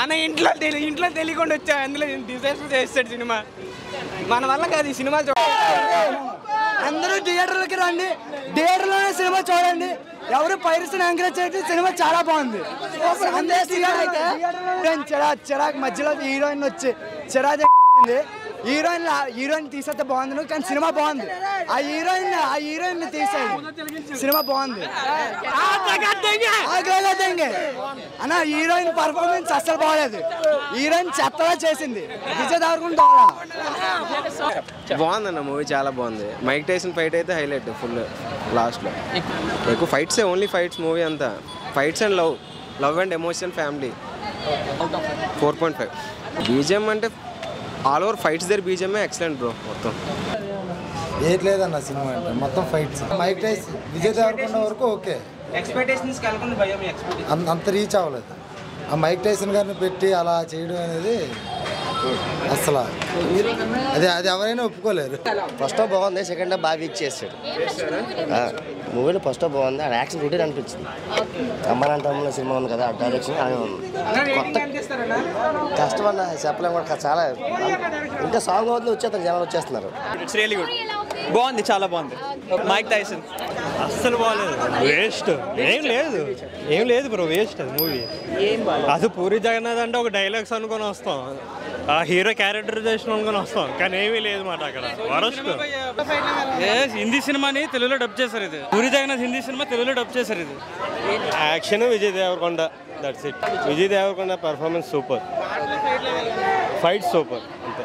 అన్న ఇంట్లో తెలి ఇంట్లో తెలియకుండా వచ్చా అందులో డిజాస్టర్ చేస్తాడు సినిమా మన వల్ల కాదు ఈ సినిమా చూ అందరూ థియేటర్లకి రండి థియేటర్లోనే సినిమా చూడండి ఎవరు పైరసీని ఎంకరేజ్ చేయడం సినిమా చాలా బాగుంది అందరూ థియేటర్లో- హీరోయిన్ చిరా- చిరాకు మధ్యలో హీరోయిన్ వచ్చి చిరాకు వచ్చింది హీరోయిన్ హీరోయిన్ తీసేస్తే బాగుంది కానీ సినిమా బాగుంది ఆ హీరోయిన్ ఆ హీరోయిన్ తీసేది సినిమా బాగుంది ఆగలేదండి అన్న హీరోయిన్ పర్ఫార్మెన్స్ అస్సలు బాగలేదు హీరోయిన్ చెత్తగా చేసింది విజయ్ దేవరకొండ దోళ బాగుందన్న మూవీ చాలా బాగుంది మైక్ టైసన్ ఫైట్ అయితే హైలైట్ ఫుల్ లాస్ట్లో ఎక్కువ ఫైట్సే ఓన్లీ ఫైట్స్ మూవీ అంతా fights and love love and emotion family four point five BGM అంటే ఆల్ ఓవర్ ఫైట్స్ దగ్గర బీజిఎంఏ ఎక్సలెంట్ బ్రో మొత్తం ఏది లేదన్న సినిమా అంటే మొత్తం fights Mike Tyson Vijay Deverakonda వరకు ఓకే ఎక్స్పెక్టేషన్స్ కలకుండా భయం ఎక్స్పెక్టేషన్ అంత అంత రీచ్ అవ్వలేదు ఆ మైక్ టైసన్ గారిని పెట్టి అలా చేయడం అనేది అసలు అది అది ఎవరైనా ఒప్పుకోలేరు ఫస్ట్ హాఫ్ బాగుంది సెకండ్ హాఫ్ బాగా వీక్ చేస్తాడు మూవీలో ఫస్ట్ హాఫ్ బాగుంది ఆ యాక్షన్ రొటీన్ అనిపించింది అమ్మానంటే అమ్మల సినిమా ఉంది కదా ఆ డైరెక్షన్ అలాగే ఉంది కొత్త కష్టం అన్న చెప్పలేము కూడా చాలా ఇంకా సాంగ్ అవుతుంది వచ్చేస్తారు జనాలు వచ్చేస్తున్నారు ఇట్స్ రియలీ గుడ్ బాగుంది చాలా బాగుంది మైక్ టైసన్ అస్సలు బాగాలేదు వేస్ట్ ఏం లేదు ఏం లేదు బ్రో వేస్ట్ అది మూవీ అది పూరి జగన్నాథ్ అంటే ఒక డైలాగ్స్ అనుకొని వస్తాం ఆ హీరో క్యారెక్టరైజేషన్ అనుకొని వస్తాం కానీ ఏమీ లేదు మాట అక్కడ వరస్ట్ హిందీ సినిమాని తెలుగులో డబ్ చేశారు ఇది పూరి జగన్నాథ్ హిందీ సినిమా తెలుగులో డబ్ చేశారు ఇది action Vijay Deverakonda that's it Vijay Deverakonda performance super fight super అంతే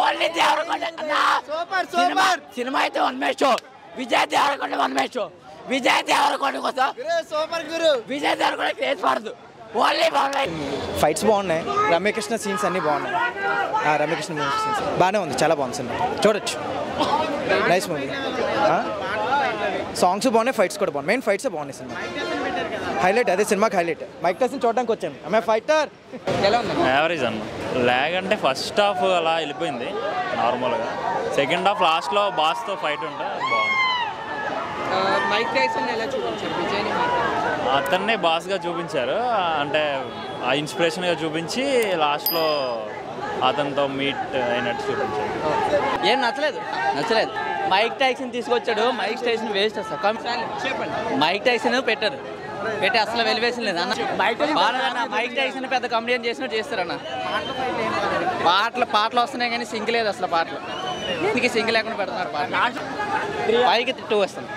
సూపర్ సినిమా అయితే one match show Vijay Deverakonda one match show Vijay Deverakonda కోసం సూపర్ గురు విజయ్ దేవరకొండ క్రేజ్ పడదు ఓన్లీ బాగున్నాయి ఫైట్స్ బాగున్నాయి రమ్యకృష్ణ సీన్స్ అన్నీ బాగున్నాయి ఆ, రమ్యకృష్ణ సీన్స్ బాగానే ఉంది చాలా బాగుంది సినిమా చూడొచ్చు నైస్ మూవీ సాంగ్స్ బాగున్నాయి ఫైట్స్ కూడా బాగున్నాయి మెయిన్ ఫైట్స్ బాగున్నాయి సినిమా హైలైట్ అదే సినిమాకి హైలైట్ మైక్ టైసన్ చూడడానికి వచ్చాను ఆమె ఫైటర్ యావరేజ్ అన్న ల్యాగ్ అంటే ఫస్ట్ హాఫ్ అలా వెళ్ళిపోయింది నార్మల్గా సెకండ్ హాఫ్ లాస్ట్లో బాస్తో ఫైట్ ఉంటే బాగుంది మైక్ టైసన్ ఎలా చూపించారు విజయ్ని అతన్నే బాస్గా చూపించారు అంటే ఆ ఇన్స్పిరేషన్గా చూపించి లాస్ట్లో అతనితో మీట్ అయినట్టు చూపించారు ఏం నచ్చలేదు నచ్చలేదు మైక్ టైసన్ తీసుకొచ్చాడు మైక్ టైసన్ వేస్ట్ అసలు చెప్పండి మైక్ టైసన్ పెట్టారు పెట్టి అసలు వెలివేసిన లేదు అన్న బాగాలేదన్న మైక్ టైసన్ పెద్ద కంప్లైంట్ చేసినట్టు చేస్తారన్న పాటలు పాటలు వస్తున్నాయి కానీ సింక్ లేదు అసలు పాటలు దీనికి సింక్ లేకుండా పెడుతున్నారు పాటలు పైకి టూ వస్తుంది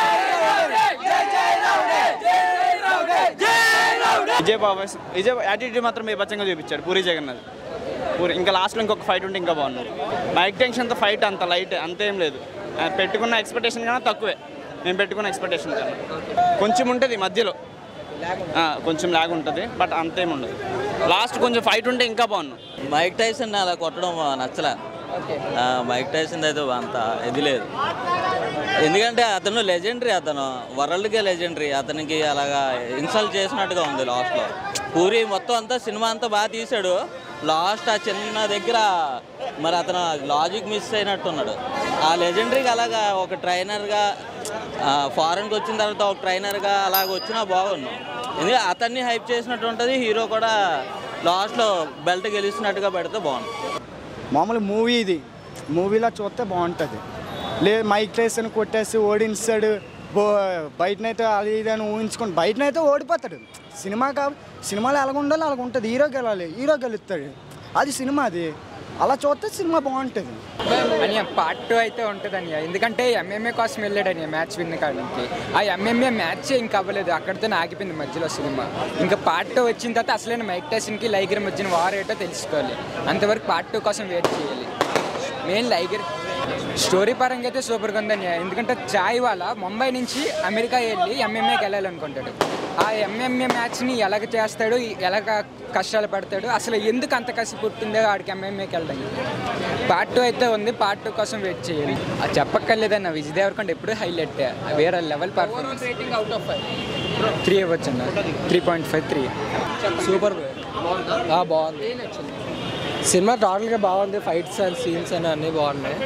విజయ్ బాబు విజయ్ యాటిట్యూడ్ మాత్రం బీభత్సంగా చూపించాడు పూరి జగన్నాథ్ పూరి ఇంకా లాస్ట్లో ఇంకొక ఫైట్ ఉంటే ఇంకా బాగుంది మైక్ టెన్షన్తో ఫైట్ అంత లైట్ అంతేం లేదు ఆ, పెట్టుకున్న ఎక్స్పెక్టేషన్ కన్నా తక్కువే నేను పెట్టుకున్న ఎక్స్పెక్టేషన్ కన్నా కొంచెం ఉంటుంది మధ్యలో ఆ, కొంచెం లాగ్ ఉంటుంది బట్ అంతేం ఉండదు లాస్ట్ కొంచెం ఫైట్ ఉంటే ఇంకా బాగున్నాం మైక్ టైసన్ అలా కొట్టడం నచ్చలే ఆ, మైక్ టైసన్ అయితే అంత ఇది లేదు ఎందుకంటే అతను లెజెండరీ అతను వరల్డ్కే లెజెండరీ అతనికి అలాగా ఇన్సల్ట్ చేసినట్టుగా ఉంది లాస్ట్లో పూరి మొత్తం అంతా సినిమా అంతా బాగా తీశాడు లాస్ట్ ఆ చిన్న దగ్గర మరి అతను లాజిక్ మిస్ అయినట్టున్నాడు ఆ లెజెండరీకి అలాగా ఒక ట్రైనర్గా ఫారెన్కి వచ్చిన తర్వాత ఒక ట్రైనర్గా అలాగ వచ్చినా బాగున్నాం ఎందుకంటే అతన్ని హైప్ చేసినట్టు ఉంటుంది హీరో కూడా లాస్ట్లో బెల్ట్ గెలిచినట్టుగా పెడితే బాగుంది మామూలు మూవీ ఇది మూవీలో చూస్తే బాగుంటుంది లే మైక్ టైసన్ కొట్టేసి ఓడించాడు బో బయటనైతే అది ఇది అని ఊహించుకొని బయటనైతే ఓడిపోతాడు సినిమా కా సినిమాలో ఎలాగ ఉండాలి అలాగ ఉంటుంది హీరో గెలాలి హీరో గెలుస్తాడు అది సినిమా అది అలా చూస్తే సినిమా బాగుంటుంది అని పార్ట్ టూ అయితే ఉంటుందని ఎందుకంటే ఎంఎంఏ కోసం వెళ్ళాడని మ్యాచ్ విన్ కాడానికి ఆ ఎంఎంఏ మ్యాచ్ ఇంకా అవ్వలేదు అక్కడితో ఆగిపోయింది మధ్యలో సినిమా ఇంకా పార్ట్ టూ వచ్చిన తర్వాత అసలైన మైక్ టైసన్కి లైగర్ మధ్యన వార్ ఏంటో తెలుసుకోవాలి అంతవరకు పార్ట్ టూ కోసం వెయిట్ చేయాలి మెయిన్ లైగర్ స్టోరీ పరంగా అయితే సూపర్గా ఉందని ఎందుకంటే చాయ్ వాళ్ళ ముంబై నుంచి అమెరికా వెళ్ళి ఎంఎంఏకి వెళ్ళాలనుకుంటాడు ఆ ఎంఎంఏ మ్యాచ్ని ఎలాగ చేస్తాడు ఎలాగ కష్టాలు పడతాడు అసలు ఎందుకు అంత కసి పుట్టిందో ఆడికి ఎంఎంఏకి వెళ్ళడానికి పార్ట్ టూ అయితే ఉంది పార్ట్ టూ కోసం వెయిట్ చేయాలి అది చెప్పక్కర్లేదన్న విజయ్ దేవరకొండ ఎప్పుడు హైలైట్ వేరే level performance out of three ఇవ్వచ్చు అన్న three point five three super బాగుంది సినిమా టోటల్గా బాగుంది ఫైట్స్ అండ్ సీన్స్ అని అన్నీ బాగున్నాయి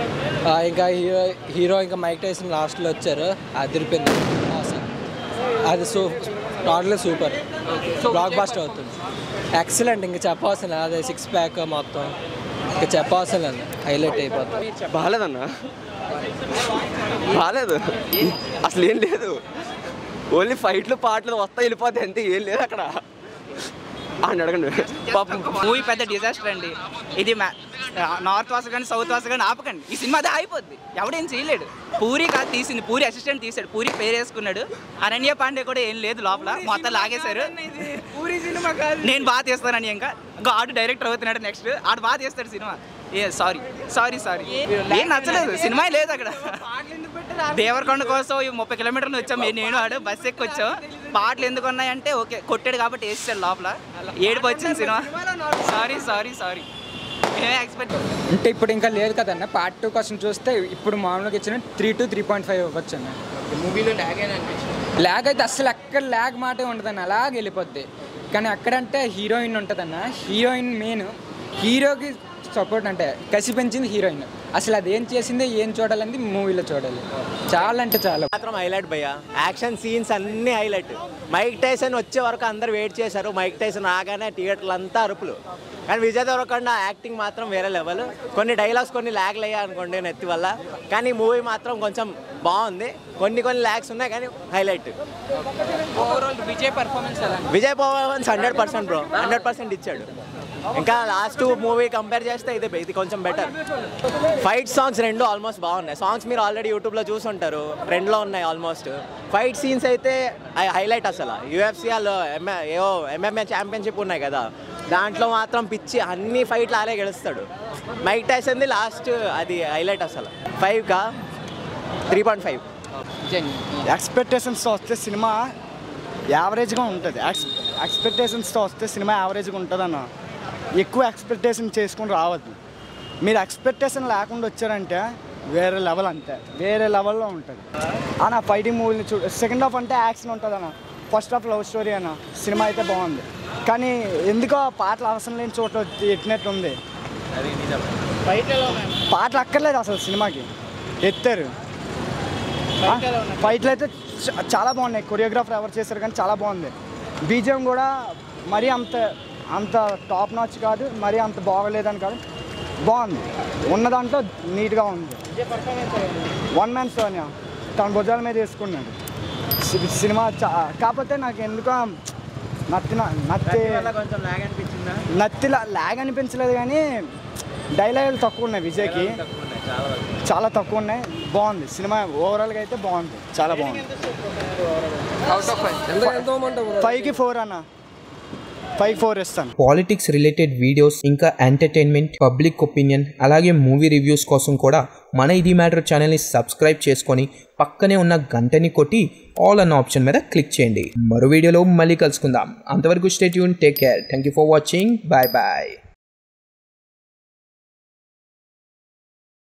ఆ, ఇంకా హీరో హీరో ఇంకా మైక్ టైసన్ లాస్ట్లో వచ్చారు అదిరిపోయింది Awesome. అది సూ టోటల్గా సూపర్ బ్లాక్ బాస్టర్ అవుతుంది ఎక్సలెంట్ ఇంకా చెప్పవలసిన అదే సిక్స్ ప్యాక్ మొత్తం ఇంకా చెప్పవలసిన లేదు హైలైట్ అయిపోతుంది బాగాలేదన్నా బాగాలేదు అసలు ఏం లేదు ఓన్లీ ఫైట్లు పాటలు వస్తాయి వెళ్ళిపోతాయి అంతే ఏం లేదు అక్కడ అని అడగండి పాపం మూవీ పెద్ద డిజాస్టర్ అండి ఇది మ్యా- నార్త్ వాస కానీ సౌత్ వాస కానీ ఆపకండి ఈ సినిమా అదే అయిపోద్ది ఎవడేం చేయలేడు పూరి కాదు తీసింది పూరి అసిస్టెంట్ తీసాడు పూరి పేరు వేసుకున్నాడు అనన్య పాండే కూడా ఏం లేదు లోపల మొత్తం లాగేశారు పూరి సినిమా కాదు నేను బాగా తీస్తానని ఇంకా ఇంకా ఆడు డైరెక్టర్ అవుతున్నాడు నెక్స్ట్ ఆడు బాగా తీస్తాడు సినిమా ఏ సారీ సారీ సారీ ఏం నచ్చలేదు సినిమా లేదు అక్కడ దేవరకొండ కోసం ఈ ముప్పై కిలోమీటర్లు వచ్చాం ఏ- నేను ఆడు బస్ ఎక్కి వచ్చాం పాటలు ఎందుకు ఉన్నాయంటే ఓకే కొట్టాడు కాబట్టి వేసాడు లోపల ఏడుపు వచ్చింది సినిమా సారీ సారీ సారీ మేమే ఎక్స్పెక్ట్ అంటే ఇప్పుడు ఇంకా లేదు కదన్న పార్ట్ టూ కోసం చూస్తే ఇప్పుడు మామూలుగా ఇచ్చిన three to three point five ఇవ్వచ్చు అన్న మూవీలో ల్యాగ్ అయినా అనిపించింది ల్యాగ్ అయితే అసలు ఎక్కడ ల్యాగ్ మాటే ఉండదన్న అలాగే వెళ్ళిపోద్ది కానీ అక్కడంటే హీరోయిన్ ఉంటుందన్న హీరోయిన్ మెయిన్ హీరోకి సపోర్ట్ అంటే కసి పెంచింది హీరోయిన్ అసలు అది ఏం చేసింది ఏం చూడాలని మూవీలో చూడాలి చాలా అంటే చాలా మాత్రం హైలైట్ భయ్య యాక్షన్ సీన్స్ అన్నీ హైలైట్ మైక్ టైసన్ వచ్చే వరకు అందరు వెయిట్ చేశారు మైక్ టైసన్ రాగానే థియేటర్లు అంతా అరుపులు కానీ విజయ్ దేవరకొండ యాక్టింగ్ మాత్రం వేరే లెవెల్ కొన్ని డైలాగ్స్ కొన్ని ల్యాగ్లు అయ్యాయి అనుకోండి నెత్తి వల్ల కానీ మూవీ మాత్రం కొంచెం బాగుంది కొన్ని కొన్ని ల్యాగ్స్ ఉన్నాయి కానీ హైలైట్ ఓవరాల్ విజయ్ పర్ఫార్మెన్స్ ఎలా Vijay performance hundred percent bro hundred percent ఇచ్చాడు ఇంకా లాస్ట్ మూవీ కంపేర్ చేస్తే ఇది ఇది కొంచెం బెటర్ ఫైట్ సాంగ్స్ రెండు ఆల్మోస్ట్ బాగున్నాయి సాంగ్స్ మీరు ఆల్రెడీ యూట్యూబ్లో చూసుంటారు ట్రెండ్లో ఉన్నాయి ఆల్మోస్ట్ ఫైట్ సీన్స్ అయితే హైలైట్ అసలు యూఎఫ్సీ వాళ్ళు ఎంఏ ఏవో ఎంఎంఏ ఛాంపియన్షిప్ ఉన్నాయి కదా దాంట్లో మాత్రం పిచ్చి అన్ని ఫైట్లు ఆలే గెలుస్తాడు మైక్ టైసన్ది లాస్ట్ అది హైలైట్ అసలు ఫైవ్ కా త్రీ పాయింట్ ఫైవ్ ఎక్స్పెక్టేషన్స్తో వస్తే సినిమా యావరేజ్గా ఉంటుంది ఎక్స్ ఎక్స్పెక్టేషన్స్తో వస్తే సినిమా యావరేజ్గా ఉంటుంది అన్న ఎక్కువ ఎక్స్పెక్టేషన్ చేసుకుని రావద్దు మీరు ఎక్స్పెక్టేషన్ లేకుండా వచ్చారంటే వేరే లెవెల్ అంతే వేరే లెవెల్లో ఉంటుంది అన్న ఫైటింగ్ మూవీని చూ సెకండ్ హాఫ్ అంటే యాక్షన్ ఉంటుంది అన్న ఫస్ట్ హాఫ్ లవ్ స్టోరీ అన్న సినిమా అయితే బాగుంది కానీ ఎందుకో పాటలు అవసరం లేని చోట ఎట్టినట్టు ఉంది పాటలు అక్కర్లేదు అసలు సినిమాకి ఎత్తారు ఆ, ఫైట్లు అయితే చ- చాలా బాగున్నాయి కొరియోగ్రాఫర్ ఎవరు చేశారు కానీ చాలా బాగుంది బీజిఎం కూడా మరీ అంత అంత టాప్ నాచ్ కాదు మరీ అంత బాగలేదని కాదు బాగుంది ఉన్న దాంట్లో నీట్గా ఉంది వన్ మ్యాన్ సోనియా తన భుజాల మీద వేసుకున్నాడు సి- సినిమా చా- కాకపోతే నాకు ఎందుకో నత్తిన నత్తి కొంచెం ల్యాగ్ అనిపించిందా నత్తి లాగ్ అనిపించలేదు కానీ డైలాగులు తక్కువ ఉన్నాయి విజయ్కి చాలా తక్కువ ఉన్నాయి బాగుంది సినిమా ఓవరాల్గా అయితే బాగుంది చాలా బాగుంది ఫైవ్కి ఫోర్ అన్న ఫైవ్ ఫోర్ ఇస్తాను పాలిటిక్స్ రిలేటెడ్ వీడియోస్ ఇంకా ఎంటర్టైన్మెంట్ పబ్లిక్ ఒపీనియన్ అలాగే మూవీ రివ్యూస్ కోసం కూడా మన ఇది మ్యాటర్ ఛానల్ని సబ్స్క్రైబ్ చేసుకొని పక్కనే ఉన్న గంటని కొట్టి ఆల్ అన్న ఆప్షన్ మీద క్లిక్ చేయండి మరో వీడియోలో మళ్ళీ కలుసుకుందాం అంతవరకు స్టేట్ యూన్ take care thank you for watching bye bye